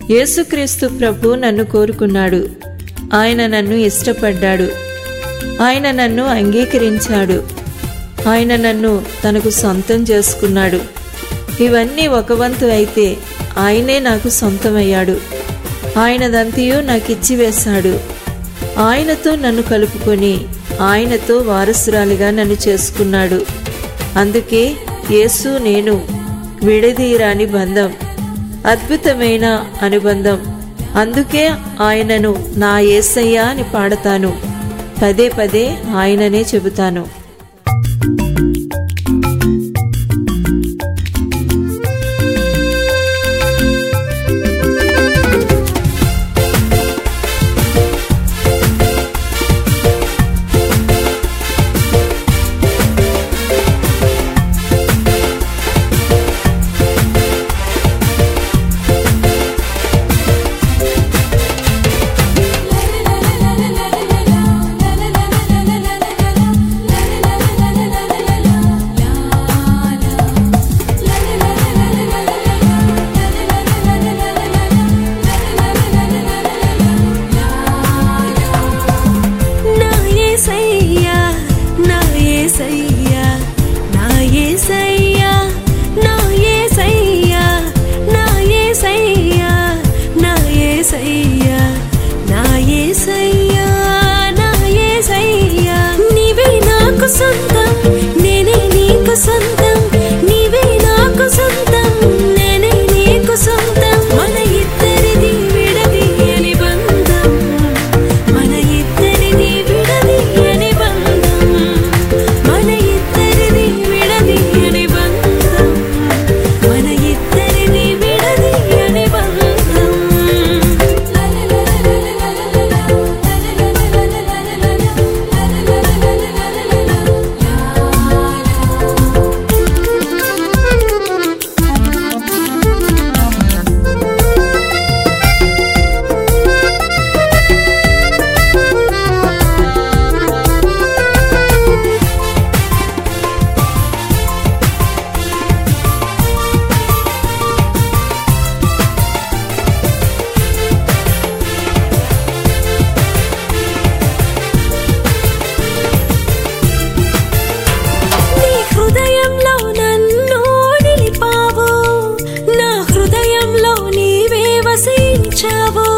యేసుక్రీస్తు ప్రభు నన్ను కోరుకున్నాడు ఆయన నన్ను ఇష్టపడ్డాడు ఆయన నన్ను అంగీకరించాడు ఆయన నన్ను తనకు సొంతం చేసుకున్నాడు ఇవన్నీ ఒక వంతు అయితే ఆయనే నాకు సొంతమయ్యాడు ఆయనదంతయు నాకు ఇచ్చివేశాడు ఆయనతో నన్ను కలుపుకొని ఆయనతో వారసురాలిగా నన్ను చేసుకున్నాడు అందుకే యేసు నేను విడదీయరాని బంధం అద్భుతమైన అనుబంధం అందుకే ఆయనను నా యేసయ్య అని పాడతాను పదే పదే ఆయననే చెబుతాను నా యేసయ్యా నా యేసయ్యా నా యేసయ్యా నా యేసయ్యా నా యేసయ్యా నా యేసయ్యా నా యేసయ్యా నా యేసయ్యా నీవే నాకు సొంతం నేనే నీకు సొంతం నీవే నాకు సొంతం నేనే నీకు సొంతం మన ఇద్దరిది విడదీయని బంధం మన ఇద్దరిది విడదీయని బంధం మన ఇద్దరిది విడదీయని బంధం మన ఇద్దరిది విడదీయని బంధం నీ హృదయంలో నన్ను నిలిపావు నా హృదయంలో నీవే వసించావు